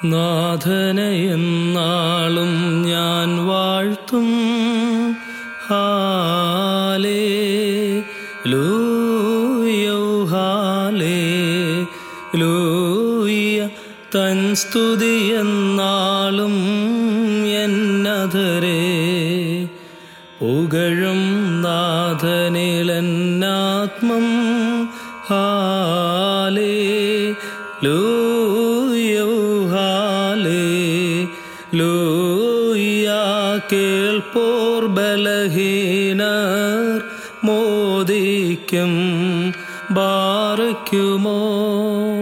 നാഥനെ എന്നാളും ഞാൻ വാഴ്ത്തും ഹാലേ ലൂയോ ഹാലേ ലൂയ തൻ സ്തുതി എന്നാളും എന്നതരേ പുകഴും നാഥനിലെന്നാത്മം ഹാലേ ലൂയോ ഹാലേ ലൂയ കേൾപ്പോർ ബലഹീനർ മോദിക്കും ബാറയ്ക്കുമോ